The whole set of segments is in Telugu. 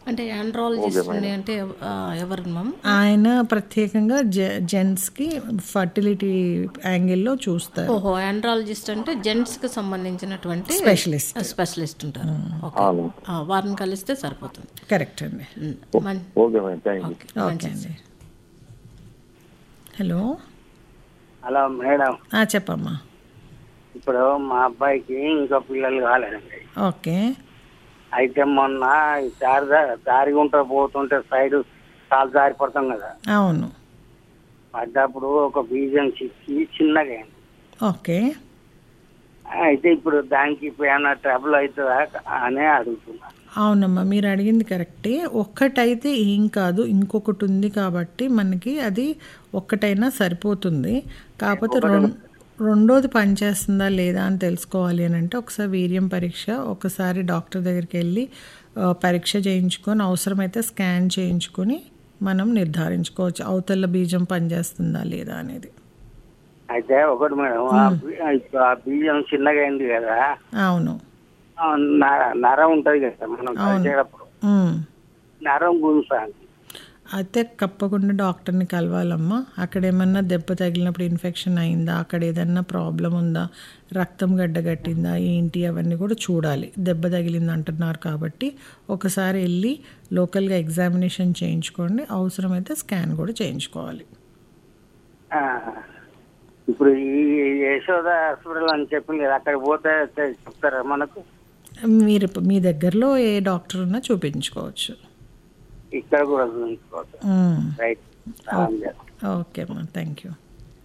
అంటే ఆండ్రాలజిస్ట్ అంటే ఆ, ఎవరు మ్యామ్ ఆయన ప్రత్యేకంగా జె జెంట్స్కి ఫర్టిలిటీ యాంగిల్లో చూస్తారు ఓహో ఆండ్రాలజిస్ట్ అంటే జెంట్స్ కి సంబంధించినటువంటి స్పెషలిస్ట్ స్పెషలిస్ట్ ఉంటారు ఓకే ఆ, వారిని కలిస్తే సరిపోతుంది కరెక్ట్ అండి ఉమ్, మన్- okay madam thank you okay, okay మంచిది. అండి హలో హలో మేడం ఆ, చెప్పమ్మా ఇప్పుడు మా అబ్బాయికి ఇంకా పిల్లలు కాలేదండి ఓకే అయితే మొన్న ఈ దారి దా- దారి గుంట పోతుంటే సైడ్ చాలా దారి పడతాం కదా అవును పడ్డప్పుడు ఒక బీజం చిక్కి చిన్నగా అయింది ఓకే అయితే ఇప్పుడు దానికి ఇప్పుడు ఏమైనా ట్రబుల్ అవుతుందా అని అడుగుతున్నా అవునమ్మా మీరు అడిగింది కరెక్టే ఒక్కటైతే ఏం కాదు ఇంకొకటి ఉంది కాబట్టి మనకి అది ఒక్కటైనా సరిపోతుంది కాకపోతే రెం- రెండోది పనిచేస్తుందా లేదా అని తెలుసుకోవాలి అని అంటే ఒకసారి వీర్యం పరీక్ష ఒకసారి డాక్టర్ దగ్గరికి వెళ్ళి ఆ, పరీక్ష చేయించుకొని అవసరమైతే స్కాన్ చేయించుకొని మనం నిర్ధారించుకోవచ్చు అవతల బీజం పనిచేస్తుందా లేదా అనేది అయితే ఒకటి మేడం ఆ బీ- ఇప్పుడు ఆ బీజం చిన్నగా అయింది కదా అవును ఆ నర- నరం ఉంటది కదా మనం కలిసేటప్పుడు ఉమ్. నరం గుంజుతుంది అయితే తప్పకుండా డాక్టర్ని కలవాలమ్మా అక్కడ ఏమన్నా దెబ్బ తగిలినప్పుడు ఇన్ఫెక్షన్ అయిందా అక్కడ ఏదన్నా ప్రాబ్లం ఉందా రక్తం గడ్డగట్టిందా ఏంటి అవన్నీ కూడా చూడాలి దెబ్బ తగిలింది అంటున్నారు కాబట్టి ఒకసారి వెళ్ళి లోకల్గా ఎగ్జామినేషన్ చేయించుకోండి అవసరమైతే స్కాన్ కూడా చేయించుకోవాలి ఆ, ఇప్పుడు ఈ యశోద హాస్పిటల్ అని చెప్పింది కదా అక్కడికి పోతే చె- చెప్తారా మనకు మీరు మీ దగ్గరలో ఏ డాక్టర్ ఉన్నా చూపించుకోవచ్చు ఇక్కడ కూడా చూపించుకోవచ్చు మ్మ్. రైట్ సలాం చేస్తాం. ఓకే అమ్మా థ్యాంక్ యూ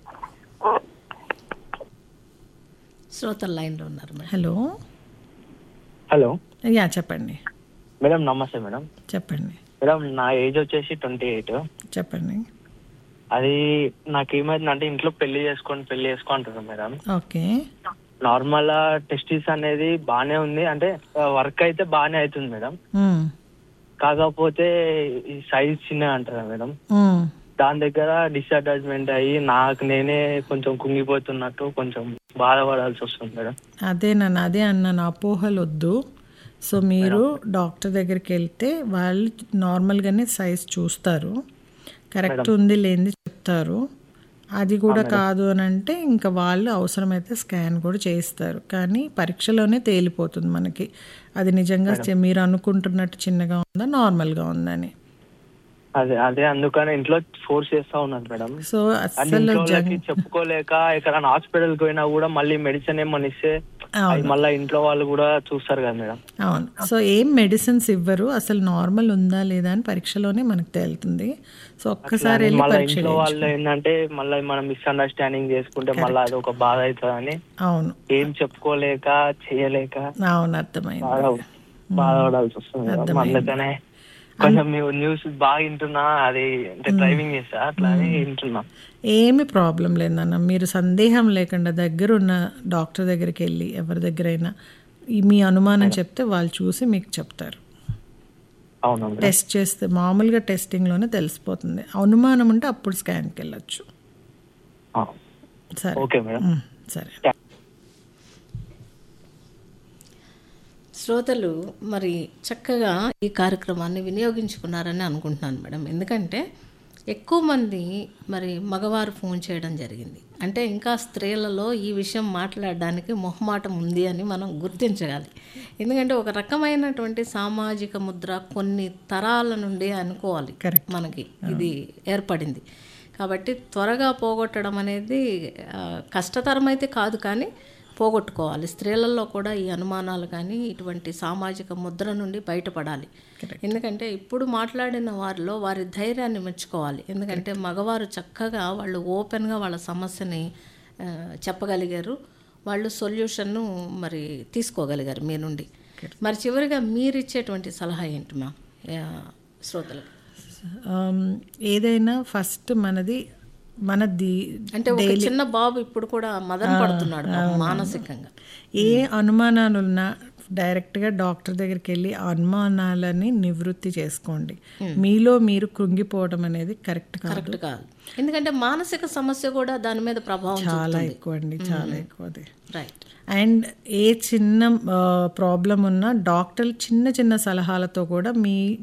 శ్రోతల లైన్లో ఉన్నారు మేడం హలో హలో యా చెప్పండి మేడం నమస్తే మేడం చెప్పండి మేడం నా ఏజ్ వచ్చేసి ట్వంటీ ఎయిట్ చెప్పండి అది నాకు ఏమైందంటే ఇంట్లో పెళ్లి చేసుకొని పెళ్లి చేసుకో అంటారు మేడం ఓకే నార్మల్ టెస్టిస్ అనేది బాగానే ఉంది అంటే వర్క్ అయితే బాగానే అవుతుంది మేడం మ్మ్. కాకపోతే ఈ సైజ్ చిన్న అంటారా మేడం మ్మ్. దాని దగ్గర డిసడ్వాంటేజ్మెంట్ అయ్యి నాకు నేనే కొంచెం కుంగిపోతున్నట్టు కొంచెం బాధపడాల్సి వస్తుంది మేడం అదే నన్ను అదే అన్నాను అపోహలు వద్దు సో మీరు డాక్టర్ దగ్గరికి వెళ్తే వాళ్ళు నార్మల్గానే సైజ్ చూస్తారు కరెక్ట్ ఉంది లేనిది చెప్తారు అది కూడా కాదు అని అంటే ఇంకా వాళ్ళు అవసరమైతే స్కాన్ కూడా చేయిస్తారు కానీ పరీక్షలోనే తేలిపోతుంది మనకి అది నిజంగా చి- మీరు అనుకుంటున్నట్టు చిన్నగా ఉందా నార్మల్గా ఉందని అదే అదే అందుకని ఇంట్లో ఫోర్స్ చేస్తా ఉన్నారు మేడం సో అంటే అస్సలు ఇంట్లో జంక్ వాళ్ళకి చెప్పుకోలేక ఎక్కడైనా హాస్పిటల్కి పోయినా కూడా మళ్ళీ మెడిసిన్ ఏమని ఇస్తే అది మళ్ళీ ఇంట్లో వాళ్ళు కూడా చూస్తారు కదా మేడం అవును సో ఏం మెడిసిన్స్ ఇవ్వరు అసలు నార్మల్ ఉందా లేదా అని పరీక్షలోనే మనకు తేలుతుంది సో ఒక్కసారి వెళ్ళి మళ్ళీ పరీక్ష ఇంట్లో చేయించు. వాళ్ళు ఏంటంటే మళ్ళీ మనం మిస్అండర్స్టాండింగ్ చేసుకుంటే మళ్ళీ అది ఒక బాధ అవుతుందని అవును ఏం చెప్పుకోలేక చేయలేక అవును అర్థమైంది బాధ బాధపడాల్సి వస్తుంది మేడం. అందుకనే కొంచెం మీ న్యూస్ బాగా వింటున్నా అది అంటే డ్రైవింగ్ చేస్తా అట్లా అని వింటున్నా ఏమి ప్రాబ్లం లేదన్న మీరు సందేహం లేకుండా దగ్గరున్న డాక్టర్ దగ్గరికి వెళ్ళి ఎవరి దగ్గరైనా ఈ మీ అనుమానం చెప్తే వాళ్ళు చూసి మీకు చెప్తారు అవునా మేడం టెస్ట్ చేస్తే మామూలుగా టెస్టింగ్లోనే తెలిసిపోతుంది అనుమానం ఉంటే అప్పుడు స్కాన్కి వెళ్ళొచ్చు ఆ. సరే ఓకే మేడం ఉమ్, సరే శ్రోతలు మరి చక్కగా ఈ కార్యక్రమాన్ని వినియోగించుకున్నారని అనుకుంటున్నాను మేడం ఎందుకంటే ఎక్కువ మంది మరి మగవారు ఫోన్ చేయడం జరిగింది అంటే ఇంకా స్త్రీలలో ఈ విషయం మాట్లాడడానికి మొహమాటం ఉంది అని మనం గుర్తించగాలి ఎందుకంటే ఒక రకమైనటువంటి సామాజిక ముద్ర కొన్ని తరాల నుండి అనుకోవాలి మనకి ఇది ఏర్పడింది కాబట్టి త్వరగా పోగొట్టడం అనేది ఆ, కష్టతరమైతే కాదు కానీ పోగొట్టుకోవాలి స్త్రీలలో కూడా ఈ అనుమానాలు కానీ ఇటువంటి సామాజిక ముద్ర నుండి బయటపడాలి ఎందుకంటే ఇప్పుడు మాట్లాడిన వారిలో వారి ధైర్యాన్ని మెచ్చుకోవాలి ఎందుకంటే మగవారు చక్కగా వాళ్ళు ఓపెన్గా వాళ్ళ సమస్యని ఆ, చెప్పగలిగారు వాళ్ళు సొల్యూషన్ను మరి తీసుకోగలిగారు మీ నుండి మరి చివరిగా మీరు ఇచ్చేటువంటి సలహా ఏంటి మా శ్రోతలకు ఆమ్, ఏదైనా ఫస్ట్ మనది మనది అంటే ఒక చిన్న బాబు ఇప్పుడు కూడా మదన పడుతున్నాడు పాపం మానసికంగా ఏ అనుమానాలున్నా డైరెక్ట్గా డాక్టర్ దగ్గరికి వెళ్ళి ఆ అనుమానాలని నివృత్తి చేసుకోండి మీలో మీరు కృంగిపోవడం అనేది కరెక్ట్ కాదు కరెక్ట్ కాదు ఎందుకంటే మానసిక సమస్య కూడా దాని మీద ప్రభావం చాలా ఎక్కువ అండి చాలా ఎక్కువ అది రైట్ అండ్ ఏ చిన్న ప్రాబ్లం ఉన్నా డాక్టర్లు చిన్న చిన్న సలహాలతో కూడా మీ